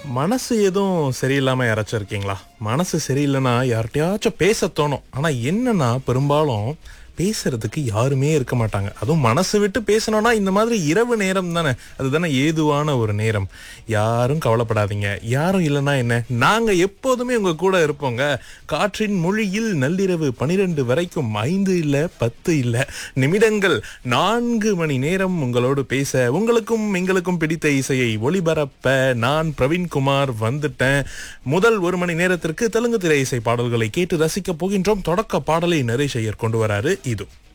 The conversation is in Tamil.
மனசு எதுவும் சரியில்லாம யாராச்சும் இருக்கீங்களா மனசு சரியில்லைன்னா யார்கிட்டயாச்சும் பேச தோணும் ஆனா என்னன்னா பெரும்பாலும் பேசுறதுக்கு யாருமே இருக்க மாட்டாங்க அதுவும் மனசு விட்டு பேசணும்னா இந்த மாதிரி இரவு நேரம் தானே அதுதானே ஏதுவான ஒரு நேரம் யாரும் கவலைப்படாதீங்க யாரும் இல்லைன்னா என்ன நாங்க எப்போதுமே உங்க கூட இருப்போங்க காற்றின் மொழியில் நள்ளிரவு பனிரெண்டு வரைக்கும் ஐந்து இல்ல பத்து இல்ல நிமிடங்கள் நான்கு மணி நேரம் உங்களோடு பேச உங்களுக்கும் எங்களுக்கும் பிடித்த இசையை ஒளிபரப்ப நான் பிரவீன்குமார் வந்துட்டேன் முதல் ஒரு மணி நேரத்திற்கு தெலுங்கு திரை இசை பாடல்களை கேட்டு ரசிக்க போகின்றோம் தொடக்க பாடலை நரேஷ் ஐயர் கொண்டு வராரு இது